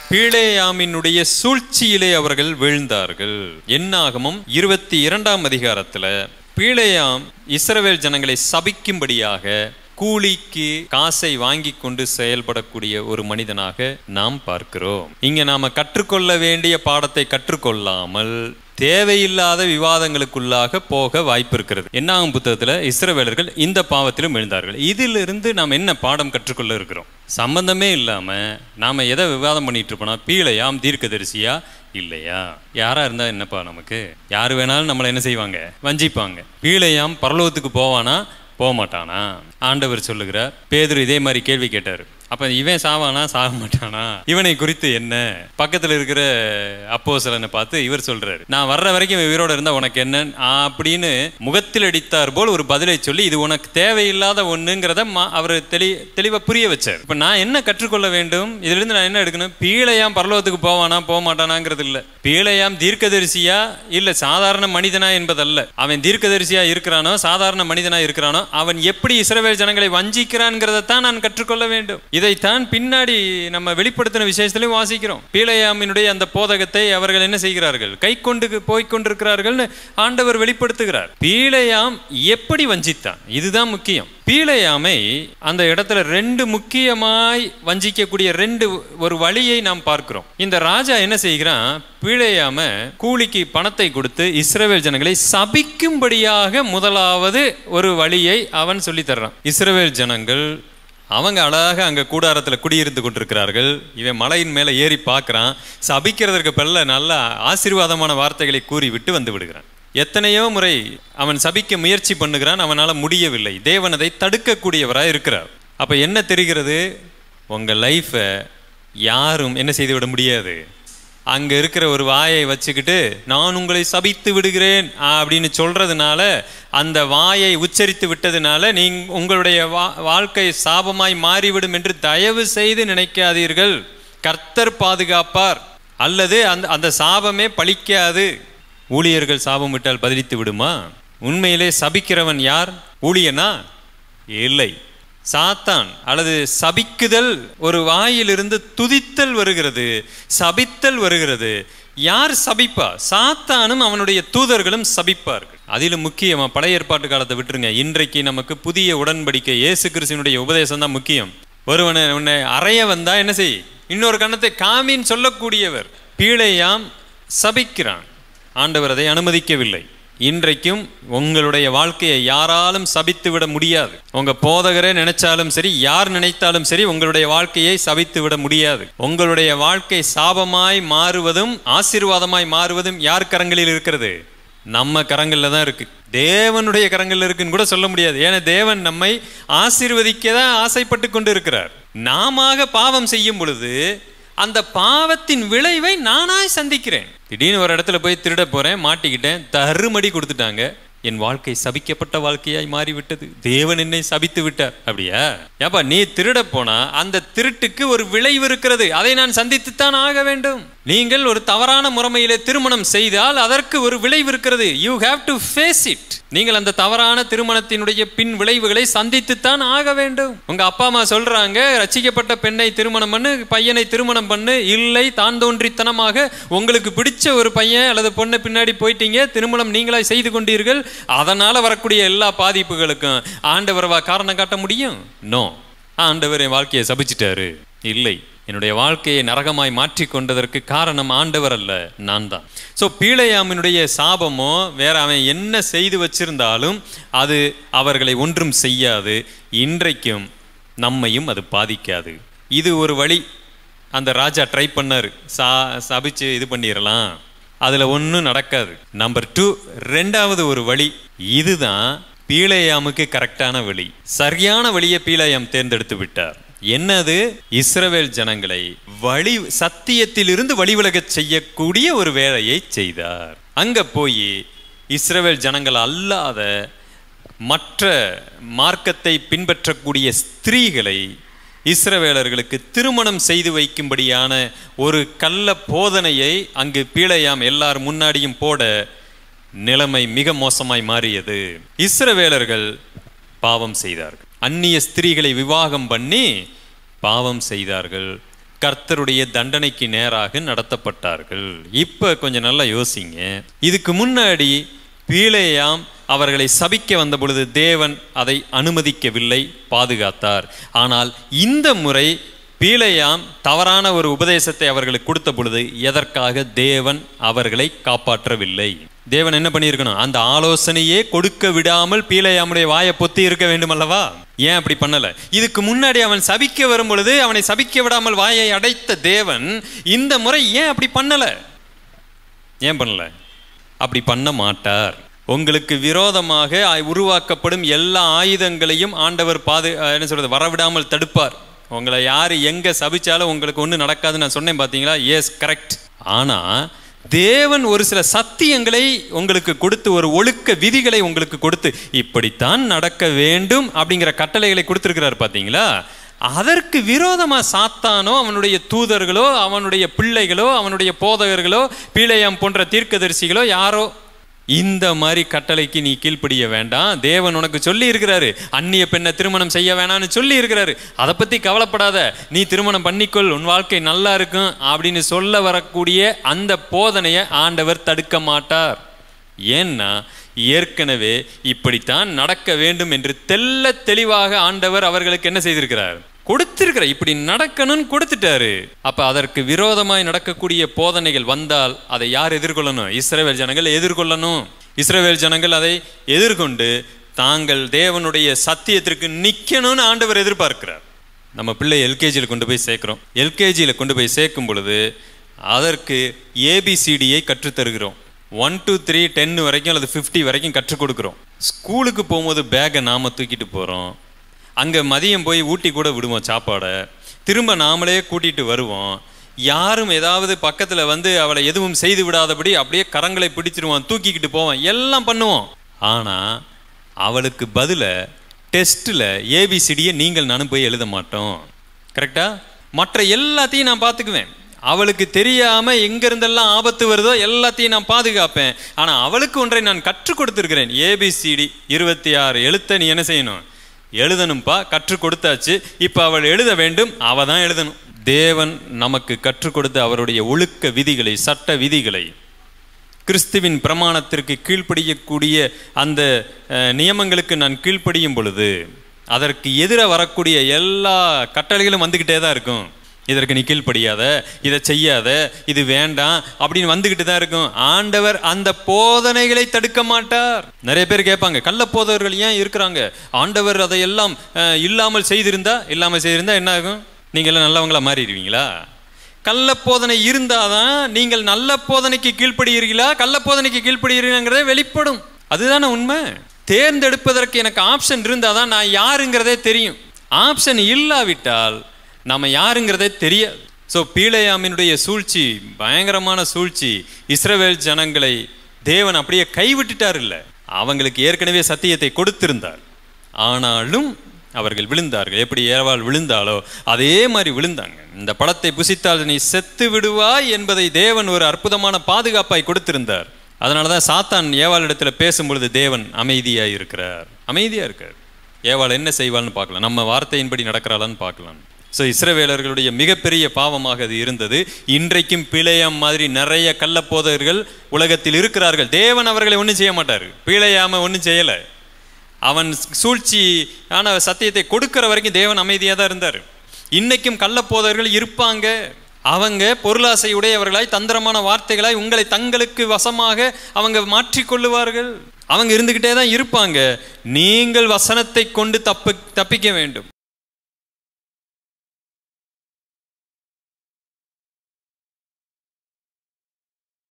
பீலேயாமினுடைய சூழ்ச்சியிலே அவர்கள் வீழ்ந்தார்கள் என்னாகமும் இருபத்தி இரண்டாம் அதிகாரத்துல பீலேயாம் இஸ்ரவேல் ஜனங்களை சபிக்கும்படியாக கூலிக்கு காசை வாங்கி கொண்டு செயல்படக்கூடிய ஒரு மனிதனாக நாம் பார்க்கிறோம் இங்க நாம கற்றுக்கொள்ள வேண்டிய பாடத்தை கற்றுக்கொள்ளாமல் தேவையில்லாத விவாதங்களுக்குள்ளாக போக வாய்ப்பு இருக்கிறது என்னாகும் புத்தகத்துல இஸ்ரவேலர்கள் இந்த பாவத்திலும் விழுந்தார்கள் இதிலிருந்து நாம் என்ன பாடம் கற்றுக்கொள்ள இருக்கிறோம் சம்பந்தமே இல்லாம நாம எதை விவாதம் பண்ணிட்டு இருப்போம்னா பீழையாம் தீர்க்கதரிசியா இல்லையா யாரா இருந்தா என்னப்பா நமக்கு யார் வேணாலும் நம்மளை என்ன செய்வாங்க வஞ்சிப்பாங்க பீழையாம் பரலோகத்துக்கு போவானா போக மாட்டானா ஆண்டவர் சொல்லுகிறார் பேதுரு இதே மாதிரி கேள்வி கேட்டார் அப்ப இவன் சாவானா சாக மாட்டானா இவனை குறித்து என்ன பக்கத்துல இருக்கிற அப்போஸ்தலனை பார்த்து இவர் சொல்றாரு நான் வர்ற வரைக்கும் இவன் உயிரோட இருந்தா உனக்கு என்ன அப்படின்னு முகத்தில் அடித்தார் போல் ஒரு பதிலை சொல்லி இது உனக்கு தேவையில்லாத ஒண்ணுங்கிறத மா- அவர் தெளி தெளிவா புரிய வச்சார் இப்ப நான் என்ன கற்றுக்கொள்ள வேண்டும் இதுல இருந்து நான் என்ன எடுக்கணும் பீழையாம் பரலோகத்துக்கு போவானா போக மாட்டானாங்கிறது இல்ல பீழையாம் தீர்க்கதரிசியா இல்ல சாதாரண மனிதனா என்பதல்ல அவன் தீர்க்கதரிசியா இருக்கிறானோ சாதாரண மனிதனா இருக்கிறானோ அவன் எப்படி இஸ்ரவேல் ஜனங்களை வஞ்சிக்கிறான்ங்கிறத தான் நான் கற்றுக்கொள்ள வேண்டும் இதைத்தான் பின்னாடி நம்ம வெளிப்படுத்தின விசேஷத்திலையும் வாசிக்கிறோம் பீழையாமினுடைய அந்த போதகத்தை அவர்கள் என்ன செய்கிறார்கள் கை கொண்டு போய் கொண்டிருக்கிறார்கள்னு ஆண்டவர் வெளிப்படுத்துகிறார் பீழையாம் எப்படி வஞ்சித்தான் இதுதான் முக்கியம் பீழையாமை அந்த இடத்துல ரெண்டு முக்கியமாய் வஞ்சிக்கக்கூடிய ரெண்டு ஒரு வழியை நாம் பார்க்கிறோம் இந்த ராஜா என்ன செய்கிறான் பீழையாம கூலிக்கு பணத்தை கொடுத்து இஸ்ரவேல் ஜனங்களை சபிக்கும்படியாக முதலாவது ஒரு வழியை அவன் சொல்லித் தர்றான் இஸ்ரவேல் ஜனங்கள் அவங்க அழகாக அங்க கூடாரத்துல குடியிருந்து கொண்டிருக்கிறார்கள் இவன் மலையின் மேல ஏறி பார்க்கறான் சபிக்கிறதற்கு பல்ல நல்ல ஆசீர்வாதமான வார்த்தைகளை கூறி விட்டு வந்து விடுகிறான் எத்தனையோ முறை அவன் சபிக்க முயற்சி பண்ணுகிறான் அவனால முடியவில்லை தேவன் அதை தடுக்கக்கூடியவராய் இருக்கிறார் அப்ப என்ன தெரிகிறது உங்க லைஃபை யாரும் என்ன செய்து விட முடியாது அங்க இருக்கிற ஒரு வாயை வச்சுக்கிட்டு நான் உங்களை சபித்து விடுகிறேன் அப்படின்னு சொல்றதுனால அந்த வாயை உச்சரித்து விட்டதுனால நீங் உங்களுடைய வா- வாழ்க்கை சாபமாய் மாறிவிடும் என்று தயவு செய்து நினைக்காதீர்கள் கர்த்தர் பாதுகாப்பார் அல்லது அந்த அந்த சாபமே பலிக்காது ஊழியர்கள் சாபம் விட்டால் பதிலித்து விடுமா உண்மையிலே சபிக்கிறவன் யார் ஊழியனா இல்லை சாத்தான் அல்லது சபிக்குதல் ஒரு வாயிலிருந்து துதித்தல் வருகிறது சபித்தல் வருகிறது யார் சபிப்பா சாத்தானும் அவனுடைய தூதர்களும் சபிப்பார்கள் அதிலும் முக்கியமா பழைய ஏற்பாட்டு காலத்தை விட்டுருங்க இன்றைக்கு நமக்கு புதிய உடன்படிக்கை இயேசு கிறிஸ்துவனுடைய உபதேசம் தான் முக்கியம் ஒருவனை உன்னை அறைய வந்தா என்ன செய் இன்னொரு கணத்தை காமின்னு சொல்லக்கூடியவர் பீழையாம் சபிக்கிறான் ஆண்டவர் அதை அனுமதிக்கவில்லை இன்றைக்கும் உங்களுடைய வாழ்க்கையை யாராலும் சபித்து விட முடியாது உங்க போதகரே நினைச்சாலும் சரி யார் நினைத்தாலும் சரி உங்களுடைய வாழ்க்கையை சபித்து விட முடியாது உங்களுடைய வாழ்க்கை சாபமாய் மாறுவதும் ஆசீர்வாதமாய் மாறுவதும் யார் கரங்களில் இருக்கிறது நம்ம கரங்கள்ல தான் இருக்கு தேவனுடைய கரங்கள்ல இருக்குன்னு கூட சொல்ல முடியாது ஏன்னா தேவன் நம்மை ஆசீர்வதிக்க தான் ஆசைப்பட்டு கொண்டு இருக்கிறார் நாம பாவம் செய்யும் பொழுது அந்த பாவத்தின் விளைவை நானாய் சந்திக்கிறேன் திடீர்னு ஒரு இடத்துல போய் திருட போறேன் மாட்டிக்கிட்டேன் தருமடி கொடுத்துட்டாங்க என் வாழ்க்கை சபிக்கப்பட்ட வாழ்க்கையாய் மாறிவிட்டது தேவன் என்னை சபித்து விட்டார் அப்படியா ஏப்பா நீ திருட போனா அந்த திருட்டுக்கு ஒரு விளைவு இருக்கிறது அதை நான் சந்தித்துத்தான் ஆக வேண்டும் நீங்கள் ஒரு தவறான முறைமையிலே திருமணம் செய்தால் அதற்கு ஒரு விளைவு இருக்கிறது you have to face it நீங்கள் அந்த தவறான திருமணத்தினுடைய பின் விளைவுகளை சந்தித்துத்தான் ஆக வேண்டும் உங்க அப்பா அம்மா சொல்றாங்க ரச்சிக்கப்பட்ட பெண்ணை திருமணம் பண்ணு பையனை திருமணம் பண்ணு இல்லை தான் தோன்றித்தனமாக உங்களுக்கு பிடிச்ச ஒரு பையன் அல்லது பொண்ணை பின்னாடி போயிட்டீங்க திருமணம் நீங்களாய் செய்து கொண்டீர்கள் அதனால வரக்கூடிய எல்லா பாதிப்புகளுக்கும் ஆண்டவரவா காரணம் காட்ட முடியும் நோ ஆண்டவர் என் வாழ்க்கையை சபிச்சிட்டாரு இல்லை என்னுடைய வாழ்க்கையை நரகமாய் மாற்றி கொண்டதற்கு காரணம் ஆண்டவர் அல்ல நான் தான் ஸோ பீழையாமினுடைய சாபமோ வேற அவன் என்ன செய்து வச்சிருந்தாலும் அது அவர்களை ஒன்றும் செய்யாது இன்றைக்கும் நம்மையும் அது பாதிக்காது இது ஒரு வழி அந்த ராஜா ட்ரை பண்ணாரு சா சபிச்சு இது பண்ணிடலாம் அதில் ஒன்றும் நடக்காது நம்பர் டூ ரெண்டாவது ஒரு வழி இதுதான் பீழையாமுக்கு கரெக்டான வழி சரியான வழியை பீழையாம் தேர்ந்தெடுத்து விட்டார் என்னது இஸ்ரவேல் ஜனங்களை வழி சத்தியத்திலிருந்து வழிவிலகச் செய்யக்கூடிய ஒரு வேலையை செய்தார் அங்க போய் இஸ்ரவேல் ஜனங்கள் அல்லாத மற்ற மார்க்கத்தை பின்பற்றக்கூடிய ஸ்திரீகளை இஸ்ரவேலர்களுக்கு திருமணம் செய்து வைக்கும்படியான ஒரு கள்ள போதனையை அங்கு பீழையாம் எல்லார் முன்னாடியும் போட நிலைமை மிக மோசமாய் மாறியது இஸ்ரவேலர்கள் பாவம் செய்தார்கள் அந்நிய ஸ்திரீகளை விவாகம் பண்ணி பாவம் செய்தார்கள் கர்த்தருடைய தண்டனைக்கு நேராக நடத்தப்பட்டார்கள் இப்ப கொஞ்சம் நல்லா யோசிங்க இதுக்கு முன்னாடி பீலேயாம் அவர்களை சபிக்க வந்த பொழுது தேவன் அதை அனுமதிக்கவில்லை பாதுகாத்தார் ஆனால் இந்த முறை பீலையாம் தவறான ஒரு உபதேசத்தை அவர்களுக்கு கொடுத்த பொழுது எதற்காக தேவன் அவர்களை காப்பாற்றவில்லை தேவன் என்ன பண்ணியிருக்கணும் அந்த ஆலோசனையே கொடுக்க விடாமல் பீலையாமுடைய வாயை பொத்தி இருக்க வேண்டும் அல்லவா ஏன் அப்படி பண்ணல இதுக்கு முன்னாடி அவன் சபிக்க வரும் பொழுது அவனை சபிக்க விடாமல் வாயை அடைத்த தேவன் இந்த முறை ஏன் அப்படி பண்ணல ஏன் பண்ணல அப்படி பண்ண மாட்டார் உங்களுக்கு விரோதமாக உருவாக்கப்படும் எல்லா ஆயுதங்களையும் ஆண்டவர் பாது என்ன சொல்றது வரவிடாமல் தடுப்பார் உங்களை யார் எங்க சபிச்சாலும் உங்களுக்கு ஒன்றும் நடக்காதுன்னு நான் சொன்னேன் பார்த்தீங்களா எஸ் கரெக்ட் ஆனா தேவன் ஒரு சில சத்தியங்களை உங்களுக்கு கொடுத்து ஒரு ஒழுக்க விதிகளை உங்களுக்கு கொடுத்து இப்படித்தான் நடக்க வேண்டும் அப்படிங்கிற கட்டளைகளை கொடுத்துருக்கிறார் பார்த்தீங்களா அதற்கு விரோதமா சாத்தானோ அவனுடைய தூதர்களோ அவனுடைய பிள்ளைகளோ அவனுடைய போதகர்களோ பீழையம் போன்ற தீர்க்கதரிசிகளோ யாரோ இந்த மாதிரி கட்டளைக்கு நீ கீழ்ப்படிய வேண்டாம் தேவன் உனக்கு சொல்லி இருக்கிறாரு அந்நிய பெண்ணை திருமணம் செய்ய வேணாம்னு சொல்லி இருக்கிறாரு அதை பத்தி கவலைப்படாத நீ திருமணம் பண்ணிக்கொள் உன் வாழ்க்கை நல்லா இருக்கும் அப்படின்னு சொல்ல வரக்கூடிய அந்த போதனையை ஆண்டவர் தடுக்க மாட்டார் ஏன்னா ஏற்கனவே இப்படித்தான் நடக்க வேண்டும் என்று தெல்ல தெளிவாக ஆண்டவர் அவர்களுக்கு என்ன செய்திருக்கிறார் கொடுத்திருக்கிற இப்படி நடக்கணும்னு கொடுத்துட்டாரு அப்ப அதற்கு விரோதமாய் நடக்கக்கூடிய போதனைகள் வந்தால் அதை யார் எதிர்கொள்ளணும் இஸ்ரேல் ஜனங்கள் எதிர்கொள்ளணும் இஸ்ரேல் ஜனங்கள் அதை எதிர்கொண்டு தாங்கள் தேவனுடைய சத்தியத்திற்கு நிக்கணும்னு ஆண்டவர் எதிர்பார்க்கிறார் நம்ம பிள்ளை எல்கேஜியில் கொண்டு போய் சேர்க்கிறோம் எல்கேஜியில் கொண்டு போய் சேர்க்கும் பொழுது அதற்கு ஏபிசிடியை கற்றுத்தருகிறோம் ஒன் டூ த்ரீ டென் வரைக்கும் அல்லது ஃபிஃப்டி வரைக்கும் கற்றுக் கொடுக்குறோம் ஸ்கூலுக்கு போகும்போது பேக்கை நாம தூக்கிட்டு போகிறோம் அங்கே மதியம் போய் ஊட்டி கூட விடுவோம் சாப்பாடை திரும்ப நாமளே கூட்டிகிட்டு வருவோம் யாரும் ஏதாவது பக்கத்தில் வந்து அவளை எதுவும் செய்து விடாதபடி அப்படியே கரங்களை பிடிச்சிருவான் தூக்கிக்கிட்டு போவான் எல்லாம் பண்ணுவோம் ஆனால் அவளுக்கு பதில டெஸ்ட்டில் ஏபிசிடியை நீங்கள் நானும் போய் எழுத மாட்டோம் கரெக்டா மற்ற எல்லாத்தையும் நான் பார்த்துக்குவேன் அவளுக்கு தெரியாம எங்க இருந்தெல்லாம் ஆபத்து வருதோ எல்லாத்தையும் நான் பாதுகாப்பேன் ஆனா அவளுக்கு ஒன்றை நான் கற்றுக் கொடுத்திருக்கிறேன் ஏபிசிடி இருபத்தி ஆறு எழுத்த நீ என்ன செய்யணும் எழுதணும்ப்பா கற்றுக் கொடுத்தாச்சு இப்ப அவள் எழுத வேண்டும் அவ தான் எழுதணும் தேவன் நமக்கு கற்றுக் கொடுத்த அவருடைய ஒழுக்க விதிகளை சட்ட விதிகளை கிறிஸ்துவின் பிரமாணத்திற்கு கீழ்ப்படியக்கூடிய அந்த அஹ், நியமங்களுக்கு நான் கீழ்ப்படியும் பொழுது அதற்கு எதிராக வரக்கூடிய எல்லா கட்டளைகளும் வந்துக்கிட்டே தான் இருக்கும் இதற்கு நீ கீழ்ப்படியாத இதை செய்யாத இது வேண்டாம் அப்படின்னு வந்துக்கிட்டு தான் இருக்கும் ஆண்டவர் அந்த போதனைகளை தடுக்க மாட்டார் நிறைய பேர் கேட்பாங்க கள்ள போதவர்கள் ஏன் இருக்கிறாங்க ஆண்டவர் அதையெல்லாம் அஹ், இல்லாமல் செய்திருந்தா இல்லாமல் செய்திருந்தா என்ன ஆகும் நீங்க எல்லாம் நல்லவங்களா மாறிடுவீங்களா கள்ள போதனை இருந்தாதான் நீங்கள் நல்ல போதனைக்கு கீழ்ப்படுகிறீர்களா கள்ள போதனைக்கு கீழ்ப்படுகிறீங்கிறதே வெளிப்படும் அதுதானே உண்மை தேர்ந்தெடுப்பதற்கு எனக்கு ஆப்ஷன் இருந்தாதான் நான் யாருங்கிறதே தெரியும் ஆப்ஷன் இல்லாவிட்டால் நம்ம யாருங்கிறதே தெரியாது ஸோ பீழையாமினுடைய சூழ்ச்சி பயங்கரமான சூழ்ச்சி இஸ்ரவேல் ஜனங்களை தேவன் அப்படியே கைவிட்டுட்டார் இல்லை அவங்களுக்கு ஏற்கனவே சத்தியத்தை கொடுத்திருந்தார் ஆனாலும் அவர்கள் விழுந்தார்கள் எப்படி ஏவாள் விழுந்தாலோ அதே மாதிரி விழுந்தாங்க இந்த பழத்தை புசித்தால் நீ செத்து விடுவாய் என்பதை தேவன் ஒரு அற்புதமான பாதுகாப்பாய் கொடுத்திருந்தார் அதனால தான் சாத்தான் ஏவாளிடத்துல பேசும்பொழுது தேவன் அமைதியாய் இருக்கிறார் அமைதியா இருக்கார் ஏவாள் என்ன செய்வாள்னு பார்க்கலாம் நம்ம வார்த்தையின்படி நடக்கிறாளான்னு பார்க்கலாம் ஸோ இஸ்ரவேலர்களுடைய மிகப்பெரிய பாவமாக அது இருந்தது இன்றைக்கும் பிழையம் மாதிரி நிறைய கள்ளப்போதகர்கள் உலகத்தில் இருக்கிறார்கள் தேவன் அவர்களை ஒன்றும் செய்ய மாட்டார் பிழையாம ஒன்றும் செய்யலை அவன் சூழ்ச்சி ஆன சத்தியத்தை கொடுக்கிற வரைக்கும் தேவன் அமைதியாக தான் இருந்தார் இன்னைக்கும் கள்ளப்போதர்கள் இருப்பாங்க அவங்க பொருளாசை உடையவர்களாய் தந்திரமான வார்த்தைகளாய் உங்களை தங்களுக்கு வசமாக அவங்க மாற்றிக்கொள்ளுவார்கள் அவங்க இருந்துக்கிட்டே தான் இருப்பாங்க நீங்கள் வசனத்தை கொண்டு தப்பு தப்பிக்க வேண்டும்